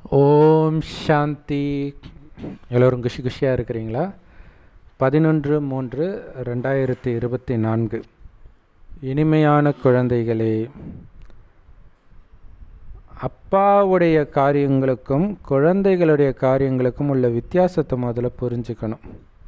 ஓம் சாந்தி எல்லோரும் குஷி குஷியாக இருக்கிறீங்களா பதினொன்று மூன்று ரெண்டாயிரத்தி இருபத்தி நான்கு இனிமையான குழந்தைகளே அப்பாவுடைய காரியங்களுக்கும் குழந்தைகளுடைய காரியங்களுக்கும் உள்ள வித்தியாசத்தை முதல்ல புரிஞ்சுக்கணும்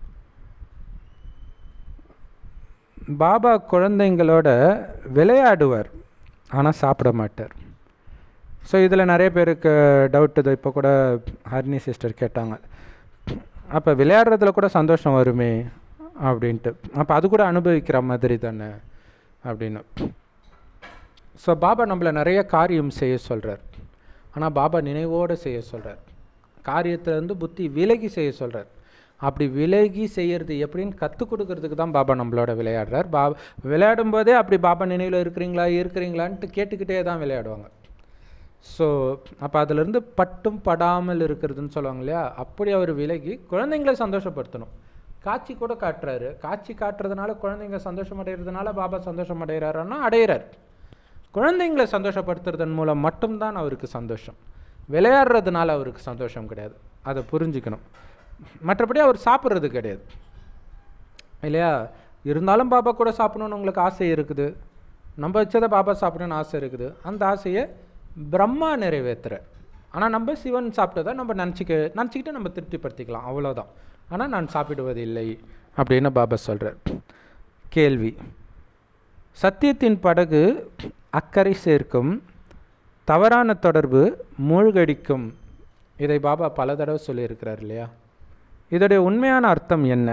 பாபா குழந்தைங்களோட விளையாடுவார் ஆனால் சாப்பிட மாட்டார் ஸோ இதில் நிறைய பேருக்கு டவுட் இது இப்போ கூட ஹர்னி சிஸ்டர் கேட்டாங்க அப்போ விளையாடுறதுல கூட சந்தோஷம் வருமே அப்படின்ட்டு அப்போ அது கூட அனுபவிக்கிற மாதிரி தானே அப்படின்னு ஸோ பாபா நம்மளை நிறைய காரியம் செய்ய சொல்கிறார் ஆனால் பாபா நினைவோடு செய்ய சொல்கிறார் காரியத்திலேருந்து புத்தி விலகி செய்ய சொல்கிறார் அப்படி விலகி செய்கிறது எப்படின்னு கற்றுக் கொடுக்கறதுக்கு தான் பாபா நம்மளோட விளையாடுறார் பா விளையாடும் போதே அப்படி பாபா நினைவில் இருக்கிறீங்களா இருக்கிறீங்களான்ட்டு கேட்டுக்கிட்டே தான் விளையாடுவாங்க ஸோ அப்போ அதிலிருந்து பட்டும் படாமல் இருக்கிறதுன்னு சொல்லுவாங்க இல்லையா அப்படி அவர் விலகி குழந்தைங்களை சந்தோஷப்படுத்தணும் காட்சி கூட காட்டுறாரு காட்சி காட்டுறதுனால குழந்தைங்க சந்தோஷம் அடைகிறதுனால பாபா சந்தோஷம் அடைகிறாருன்னா அடையிறார் குழந்தைங்களை சந்தோஷப்படுத்துறதன் மூலம் மட்டும்தான் அவருக்கு சந்தோஷம் விளையாடுறதுனால அவருக்கு சந்தோஷம் கிடையாது அதை புரிஞ்சுக்கணும் மற்றபடி அவர் சாப்பிட்றது கிடையாது இல்லையா இருந்தாலும் பாபா கூட சாப்பிடணுன்னு உங்களுக்கு ஆசை இருக்குது நம்ம வச்சதை பாபா சாப்பிடணும்னு ஆசை இருக்குது அந்த ஆசையை பிரம்மா நிறைவேற்றுறார் ஆனால் நம்ம சிவன் சாப்பிட்டதை நம்ம நினச்சிக்க நினச்சிக்கிட்டு நம்ம திருப்திப்படுத்திக்கலாம் அவ்வளோதான் ஆனால் நான் சாப்பிடுவது இல்லை அப்படின்னு பாபா சொல்கிறார் கேள்வி சத்தியத்தின் படகு அக்கறை சேர்க்கும் தவறான தொடர்பு மூழ்கடிக்கும் இதை பாபா பல தடவை சொல்லியிருக்கிறார் இல்லையா இதோடைய உண்மையான அர்த்தம் என்ன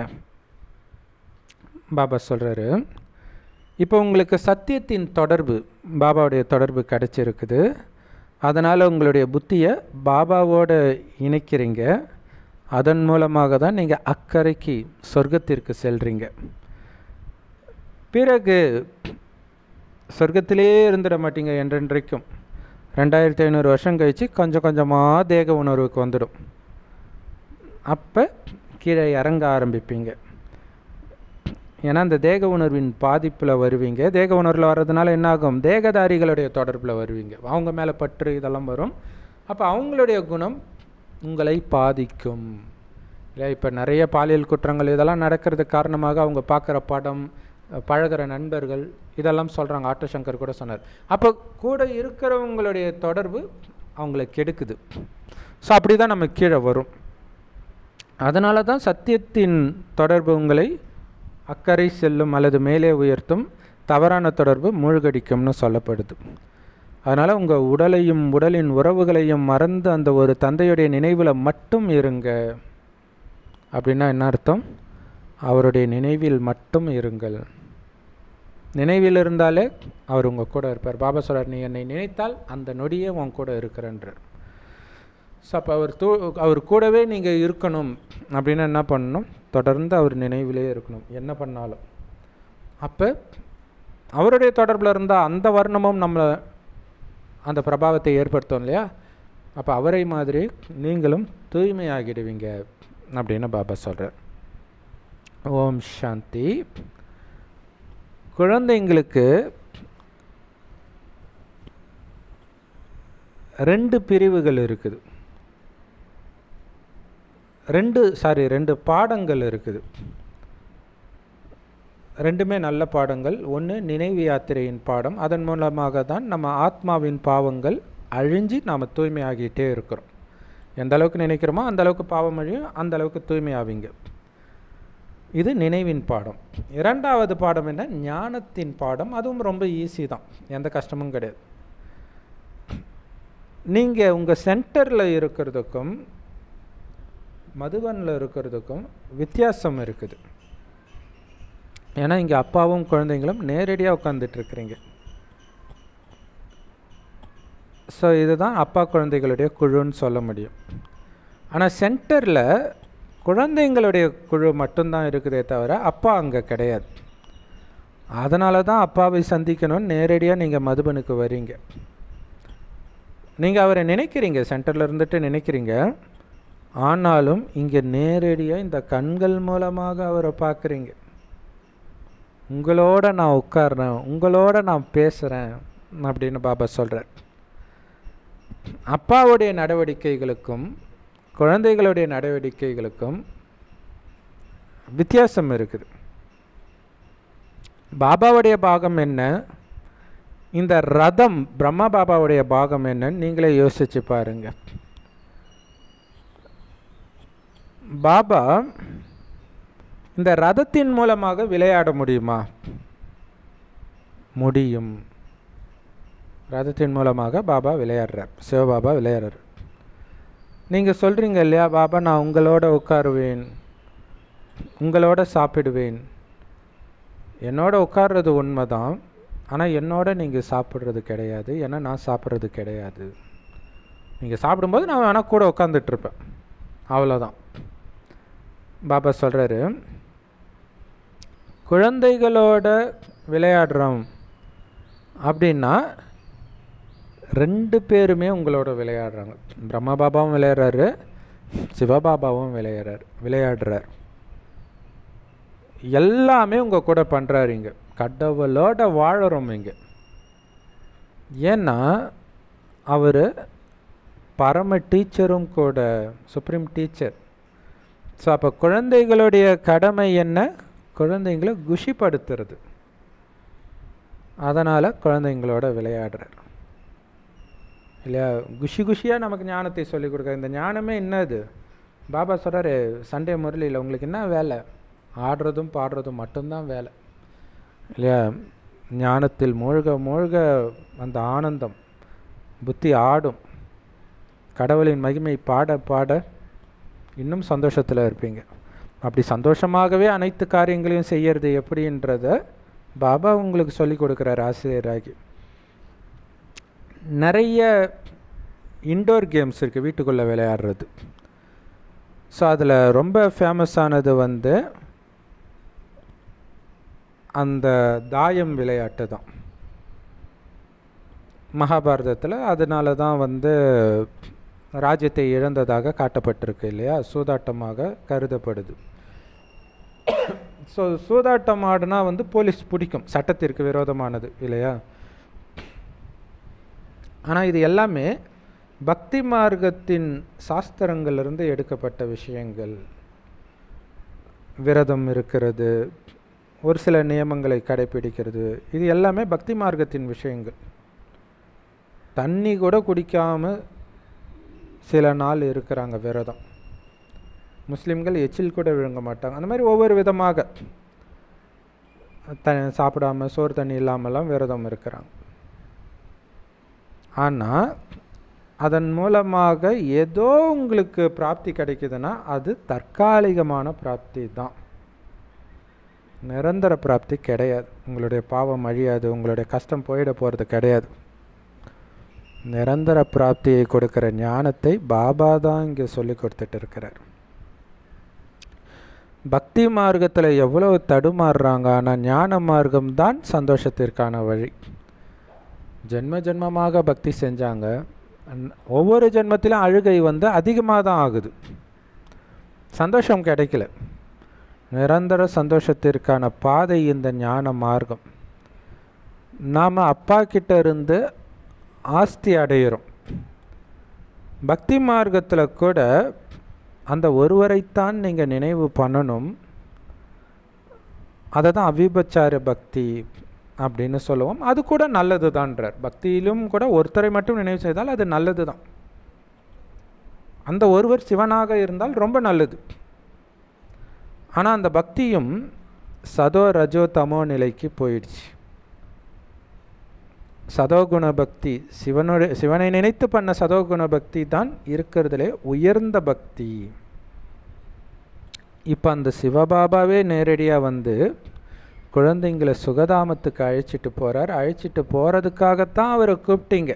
பாபா சொல்கிறாரு இப்போ உங்களுக்கு சத்தியத்தின் தொடர்பு பாபாவுடைய தொடர்பு கிடச்சிருக்குது அதனால் உங்களுடைய புத்தியை பாபாவோட இணைக்கிறீங்க அதன் மூலமாக தான் நீங்கள் அக்கறைக்கு சொர்க்கத்திற்கு செல்கிறீங்க பிறகு சொர்க்கத்திலே இருந்துட மாட்டீங்க என்றென்றைக்கும் ரெண்டாயிரத்தி ஐநூறு வருஷம் கழித்து கொஞ்சம் கொஞ்சமாக தேக உணர்வுக்கு வந்துடும் அப்போ கீழே இறங்க ஆரம்பிப்பீங்க ஏன்னா அந்த தேக உணர்வின் பாதிப்பில் வருவீங்க தேக உணர்வில் வர்றதுனால என்னாகும் தேகதாரிகளுடைய தொடர்பில் வருவீங்க அவங்க மேலே பற்று இதெல்லாம் வரும் அப்போ அவங்களுடைய குணம் உங்களை பாதிக்கும் இல்லை இப்போ நிறைய பாலியல் குற்றங்கள் இதெல்லாம் நடக்கிறதுக்கு காரணமாக அவங்க பார்க்குற படம் பழகிற நண்பர்கள் இதெல்லாம் சொல்கிறாங்க ஆட்டோசங்கர் கூட சொன்னார் அப்போ கூட இருக்கிறவங்களுடைய தொடர்பு அவங்கள கெடுக்குது ஸோ அப்படி தான் நம்ம கீழே வரும் அதனால தான் சத்தியத்தின் தொடர்பு உங்களை அக்கறை செல்லும் அல்லது மேலே உயர்த்தும் தவறான தொடர்பு மூழ்கடிக்கும்னு சொல்லப்படுது அதனால் உங்கள் உடலையும் உடலின் உறவுகளையும் மறந்து அந்த ஒரு தந்தையுடைய நினைவில் மட்டும் இருங்க அப்படின்னா என்ன அர்த்தம் அவருடைய நினைவில் மட்டும் இருங்கள் நினைவில் இருந்தாலே அவர் உங்கள் கூட இருப்பார் பாபா சொல்கிறார் நீ என்னை நினைத்தால் அந்த நொடியே உன் கூட இருக்கிறன்றார் ஸோ அப்போ அவர் தூ அவர் கூடவே நீங்கள் இருக்கணும் அப்படின்னா என்ன பண்ணணும் தொடர்ந்து அவர் நினைவிலே இருக்கணும் என்ன பண்ணாலும் அப்போ அவருடைய தொடர்பில் இருந்தால் அந்த வர்ணமும் நம்மளை அந்த பிரபாவத்தை ஏற்படுத்தும் இல்லையா அப்போ அவரை மாதிரி நீங்களும் தூய்மையாகிடுவீங்க அப்படின்னு பாபா சொல்கிறார் ஓம் சாந்தி குழந்தைங்களுக்கு ரெண்டு பிரிவுகள் இருக்குது ரெண்டு சாரி ரெண்டு பாடங்கள் இருக்குது ரெண்டுமே நல்ல பாடங்கள் ஒன்று நினைவு யாத்திரையின் பாடம் அதன் மூலமாக தான் நம்ம ஆத்மாவின் பாவங்கள் அழிஞ்சு நாம் தூய்மையாகிட்டே இருக்கிறோம் எந்த அளவுக்கு நினைக்கிறோமோ அந்த அளவுக்கு பாவம் அழியும் அந்த அளவுக்கு தூய்மையாவீங்க இது நினைவின் பாடம் இரண்டாவது பாடம் என்ன ஞானத்தின் பாடம் அதுவும் ரொம்ப ஈஸி தான் எந்த கஷ்டமும் கிடையாது நீங்கள் உங்கள் சென்டரில் இருக்கிறதுக்கும் மதுவனில் இருக்கிறதுக்கும் வித்தியாசம் இருக்குது ஏன்னா இங்கே அப்பாவும் குழந்தைங்களும் நேரடியாக உட்காந்துட்ருக்குறீங்க ஸோ இதுதான் அப்பா குழந்தைகளுடைய குழுன்னு சொல்ல முடியும் ஆனால் சென்டரில் குழந்தைங்களுடைய குழு மட்டும்தான் இருக்குதே தவிர அப்பா அங்கே கிடையாது அதனால தான் அப்பாவை சந்திக்கணும்னு நேரடியாக நீங்கள் மதுபனுக்கு வரீங்க நீங்கள் அவரை நினைக்கிறீங்க சென்டரில் இருந்துட்டு நினைக்கிறீங்க ஆனாலும் இங்கே நேரடியாக இந்த கண்கள் மூலமாக அவரை பார்க்குறீங்க உங்களோட நான் உட்கார்றேன் உங்களோட நான் பேசுகிறேன் அப்படின்னு பாபா சொல்கிறார் அப்பாவுடைய நடவடிக்கைகளுக்கும் குழந்தைகளுடைய நடவடிக்கைகளுக்கும் வித்தியாசம் இருக்குது பாபாவுடைய பாகம் என்ன இந்த ரதம் பிரம்ம பாபாவுடைய பாகம் என்னன்னு நீங்களே யோசிச்சு பாருங்க பாபா இந்த ரதத்தின் மூலமாக விளையாட முடியுமா முடியும் ரதத்தின் மூலமாக பாபா விளையாடுறார் சிவபாபா விளையாடுறார் நீங்கள் சொல்கிறீங்க இல்லையா பாபா நான் உங்களோட உட்காருவேன் உங்களோட சாப்பிடுவேன் என்னோட உட்கார்றது உண்மைதான் ஆனால் என்னோட நீங்கள் சாப்பிட்றது கிடையாது ஏன்னா நான் சாப்பிட்றது கிடையாது நீங்கள் சாப்பிடும்போது நான் வேணால் கூட உட்காந்துட்ருப்பேன் அவ்வளோதான் பாபா சொல்கிறாரு குழந்தைகளோட விளையாடுறோம் அப்படின்னா ரெண்டு பேருமே உங்களோட விளையாடுறாங்க பிரம்ம பாபாவும் விளையாடுறாரு சிவபாபாவும் விளையாடுறார் விளையாடுறார் எல்லாமே உங்கள் கூட பண்ணுறாரு இங்கே கடவுளோட வாழறோம் இங்கே ஏன்னா அவர் பரம டீச்சரும் கூட சுப்ரீம் டீச்சர் ஸோ அப்போ குழந்தைகளுடைய கடமை என்ன குழந்தைங்களை குஷிப்படுத்துறது அதனால் குழந்தைங்களோட விளையாடுறார் இல்லையா குஷி குஷியாக நமக்கு ஞானத்தை சொல்லிக் கொடுக்க இந்த ஞானமே என்னது பாபா சொல்கிறாரு சண்டே முரளியில் உங்களுக்கு என்ன வேலை ஆடுறதும் பாடுறதும் மட்டும்தான் வேலை இல்லையா ஞானத்தில் மூழ்க மூழ்க அந்த ஆனந்தம் புத்தி ஆடும் கடவுளின் மகிமை பாட பாட இன்னும் சந்தோஷத்தில் இருப்பீங்க அப்படி சந்தோஷமாகவே அனைத்து காரியங்களையும் செய்யறது எப்படின்றத பாபா உங்களுக்கு சொல்லி கொடுக்குறாரு ஆசிரியராகி நிறைய இன்டோர் கேம்ஸ் இருக்குது வீட்டுக்குள்ளே விளையாடுறது ஸோ அதில் ரொம்ப ஃபேமஸானது வந்து அந்த தாயம் விளையாட்டு தான் மகாபாரதத்தில் அதனால தான் வந்து ராஜ்யத்தை இழந்ததாக காட்டப்பட்டிருக்கு இல்லையா சூதாட்டமாக கருதப்படுது ஸோ சூதாட்டம் ஆடுனா வந்து போலீஸ் பிடிக்கும் சட்டத்திற்கு விரோதமானது இல்லையா ஆனால் இது எல்லாமே பக்தி மார்க்கத்தின் சாஸ்திரங்களிலிருந்து எடுக்கப்பட்ட விஷயங்கள் விரதம் இருக்கிறது ஒரு சில நியமங்களை கடைபிடிக்கிறது இது எல்லாமே பக்தி மார்க்கத்தின் விஷயங்கள் தண்ணி கூட குடிக்காம சில நாள் இருக்கிறாங்க விரதம் முஸ்லீம்கள் எச்சில் கூட விழுங்க மாட்டாங்க அந்த மாதிரி ஒவ்வொரு விதமாக த சாப்பிடாம சோறு தண்ணி இல்லாமலாம் விரதம் இருக்கிறாங்க ஆனால் அதன் மூலமாக ஏதோ உங்களுக்கு பிராப்தி கிடைக்குதுன்னா அது தற்காலிகமான பிராப்தி தான் நிரந்தர பிராப்தி கிடையாது உங்களுடைய பாவம் அழியாது உங்களுடைய கஷ்டம் போயிட போகிறது கிடையாது நிரந்தர பிராப்தியை கொடுக்கிற ஞானத்தை பாபா தான் இங்கே சொல்லி கொடுத்துட்டு இருக்கிறார் பக்தி மார்க்கத்தில் எவ்வளவு தடுமாறுறாங்க ஆனால் ஞான மார்க்கம் தான் சந்தோஷத்திற்கான வழி ஜென்ம ஜென்மமாக பக்தி செஞ்சாங்க ஒவ்வொரு ஜென்மத்திலும் அழுகை வந்து அதிகமாக தான் ஆகுது சந்தோஷம் கிடைக்கல நிரந்தர சந்தோஷத்திற்கான பாதை இந்த ஞான மார்க்கம் நாம் அப்பா கிட்ட இருந்து ஆஸ்தி அடையிறோம் பக்தி மார்க்கத்தில் கூட அந்த ஒருவரைத்தான் நீங்கள் நினைவு பண்ணணும் அதை தான் அவிபச்சார பக்தி அப்படின்னு சொல்லுவோம் அது கூட நல்லது தான்றார் பக்தியிலும் கூட ஒருத்தரை மட்டும் நினைவு செய்தால் அது நல்லது தான் அந்த ஒருவர் சிவனாக இருந்தால் ரொம்ப நல்லது ஆனால் அந்த பக்தியும் சதோ ரஜோ தமோ நிலைக்கு போயிடுச்சு சதோகுண பக்தி சிவனுடைய சிவனை நினைத்து பண்ண சதோகுண பக்தி தான் இருக்கிறதுலே உயர்ந்த பக்தி இப்போ அந்த சிவபாபாவே நேரடியாக வந்து குழந்தைங்களை சுகதாமத்துக்கு அழைச்சிட்டு போகிறார் அழைச்சிட்டு போகிறதுக்காகத்தான் அவரை கூப்பிட்டீங்க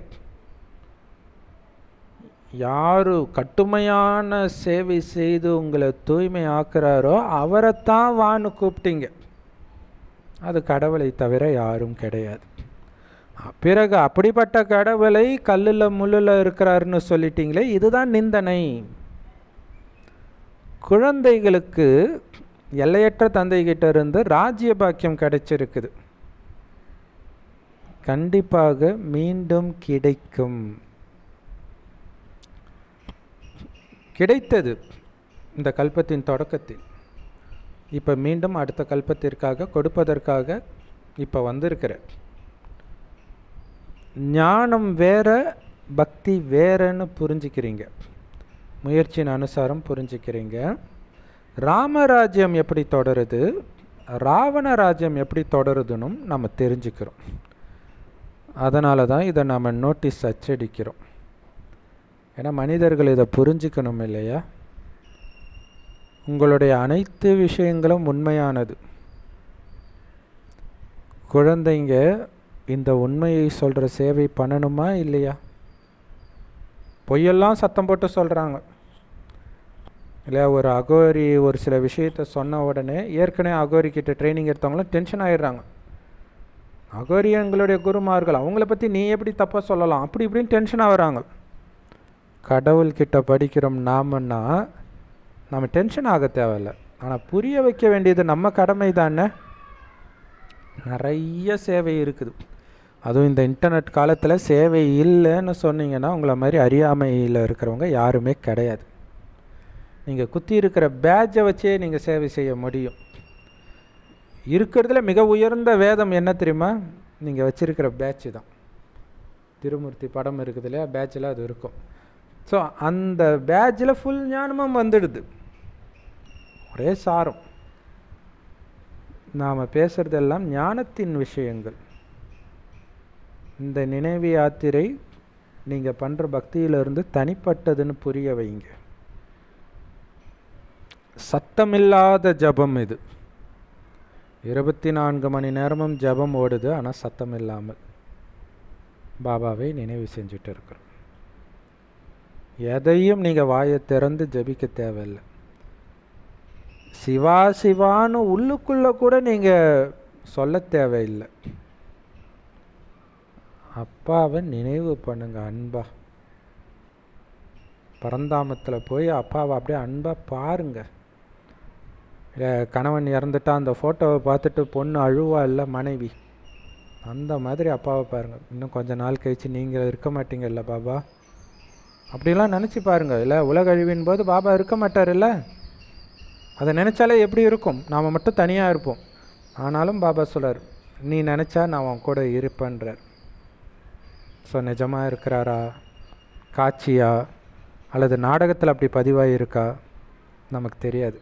யாரு கட்டுமையான சேவை செய்து உங்களை தூய்மை ஆக்குறாரோ அவரைத்தான் வான்னு கூப்பிட்டீங்க அது கடவுளை தவிர யாரும் கிடையாது பிறகு அப்படிப்பட்ட கடவுளை கல்லில் முள்ளில் இருக்கிறாருன்னு சொல்லிட்டீங்களே இதுதான் நிந்தனை குழந்தைகளுக்கு எல்லையற்ற தந்தை கிட்ட இருந்து ராஜ்ய பாக்கியம் கிடைச்சிருக்குது கண்டிப்பாக மீண்டும் கிடைக்கும் கிடைத்தது இந்த கல்பத்தின் தொடக்கத்தில் இப்போ மீண்டும் அடுத்த கல்பத்திற்காக கொடுப்பதற்காக இப்போ வந்திருக்கிற ஞானம் வேற பக்தி வேறன்னு புரிஞ்சுக்கிறீங்க முயற்சியின் அனுசாரம் புரிஞ்சுக்கிறீங்க ராமராஜ்யம் எப்படி தொடருது ராவண ராஜ்யம் எப்படி தொடருதுன்னு நம்ம தெரிஞ்சுக்கிறோம் அதனால தான் இதை நாம் நோட்டீஸ் அச்சடிக்கிறோம் ஏன்னா மனிதர்கள் இதை புரிஞ்சுக்கணும் இல்லையா உங்களுடைய அனைத்து விஷயங்களும் உண்மையானது குழந்தைங்க இந்த உண்மையை சொல்கிற சேவை பண்ணணுமா இல்லையா பொய்யெல்லாம் சத்தம் போட்டு சொல்கிறாங்க இல்லையா ஒரு அகோரி ஒரு சில விஷயத்த சொன்ன உடனே ஏற்கனவே அகோரி கிட்ட ட்ரைனிங் எடுத்தவங்களும் டென்ஷன் ஆயிடுறாங்க அகோரி எங்களுடைய குருமார்கள் அவங்கள பற்றி நீ எப்படி தப்பாக சொல்லலாம் அப்படி இப்படின்னு டென்ஷன் ஆகுறாங்க கடவுள்கிட்ட படிக்கிறோம் நாமன்னா நம்ம டென்ஷன் ஆக தேவையில்ல ஆனால் புரிய வைக்க வேண்டியது நம்ம கடமை தானே நிறைய சேவை இருக்குது அதுவும் இந்த இன்டர்நெட் காலத்தில் சேவை இல்லைன்னு சொன்னீங்கன்னா உங்களை மாதிரி அறியாமையில் இருக்கிறவங்க யாருமே கிடையாது நீங்கள் குத்தி இருக்கிற பேட்சை வச்சே நீங்கள் சேவை செய்ய முடியும் இருக்கிறதுல மிக உயர்ந்த வேதம் என்ன தெரியுமா நீங்கள் வச்சிருக்கிற பேட்ச் தான் திருமூர்த்தி படம் இருக்குது இல்லையா பேட்சில் அது இருக்கும் ஸோ அந்த பேட்சில் ஃபுல் ஞானமும் வந்துடுது ஒரே சாரம் நாம் பேசுகிறதெல்லாம் ஞானத்தின் விஷயங்கள் இந்த நினைவு யாத்திரை நீங்கள் பண்ணுற பக்தியிலிருந்து தனிப்பட்டதுன்னு புரிய வைங்க சத்தமில்லாத ஜபம் இது இருபத்தி நான்கு மணி நேரமும் ஜபம் ஓடுது ஆனால் சத்தம் இல்லாமல் பாபாவை நினைவு செஞ்சுட்டு இருக்கிறோம் எதையும் நீங்கள் வாயை திறந்து ஜபிக்க தேவையில்லை சிவா சிவான்னு உள்ளுக்குள்ளே கூட நீங்கள் சொல்ல தேவையில்லை அப்பாவை நினைவு பண்ணுங்க அன்பா பரந்தாமத்தில் போய் அப்பாவை அப்படியே அன்பாக பாருங்க இல்லை கணவன் இறந்துட்டா அந்த ஃபோட்டோவை பார்த்துட்டு பொண்ணு அழுவா இல்லை மனைவி அந்த மாதிரி அப்பாவை பாருங்கள் இன்னும் கொஞ்ச நாள் கழித்து நீங்கள் இருக்க மாட்டீங்கல்ல பாபா அப்படிலாம் நினச்சி பாருங்க இல்லை உலக அழிவின் போது பாபா இருக்க மாட்டார்ல்ல அதை நினச்சாலே எப்படி இருக்கும் நாம் மட்டும் தனியாக இருப்போம் ஆனாலும் பாபா சொல்கிறார் நீ நினச்சா நான் உன் கூட இருப்பேன்றார் ஸோ நிஜமாக இருக்கிறாரா காட்சியா அல்லது நாடகத்தில் அப்படி பதிவாகி இருக்கா நமக்கு தெரியாது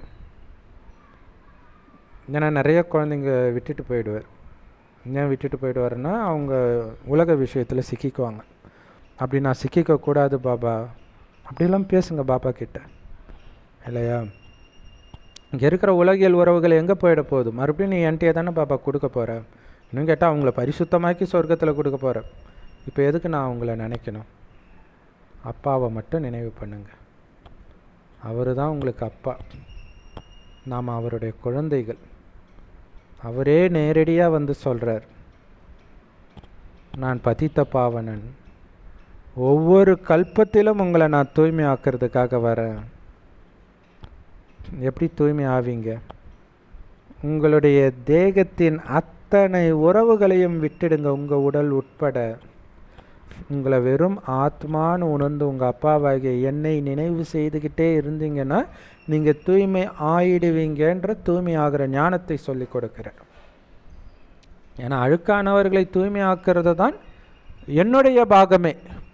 ஏன்னா நிறைய குழந்தைங்க விட்டுட்டு போயிடுவார் ஏன் விட்டுட்டு போயிடுவாருன்னா அவங்க உலக விஷயத்தில் சிக்கிக்குவாங்க அப்படி நான் சிக்கிக்க கூடாது பாபா அப்படிலாம் பேசுங்க பாபா கிட்ட இல்லையா இங்கே இருக்கிற உலகியல் உறவுகள் எங்கே போயிட போகுது மறுபடியும் நீ என்கிட்டயே தானே பாபா கொடுக்க போகிற இன்னும் கேட்டால் அவங்கள பரிசுத்தமாக்கி சொர்க்கத்தில் கொடுக்க போகிற இப்போ எதுக்கு நான் அவங்கள நினைக்கணும் அப்பாவை மட்டும் நினைவு பண்ணுங்க அவர் தான் உங்களுக்கு அப்பா நாம் அவருடைய குழந்தைகள் அவரே நேரடியாக வந்து சொல்கிறார் நான் பதித்த பாவனன் ஒவ்வொரு கல்பத்திலும் உங்களை நான் தூய்மை ஆக்கிறதுக்காக வரேன் எப்படி தூய்மை ஆவீங்க உங்களுடைய தேகத்தின் அத்தனை உறவுகளையும் விட்டுடுங்க உங்கள் உடல் உட்பட உங்களை வெறும் ஆத்மான்னு உணர்ந்து உங்கள் அப்பாவாகிய என்னை நினைவு செய்துக்கிட்டே இருந்தீங்கன்னா நீங்கள் தூய்மை ஆயிடுவீங்கன்ற தூய்மை ஆகிற ஞானத்தை சொல்லி கொடுக்குறேன் ஏன்னா அழுக்கானவர்களை தூய்மை ஆக்கிறது தான் என்னுடைய பாகமே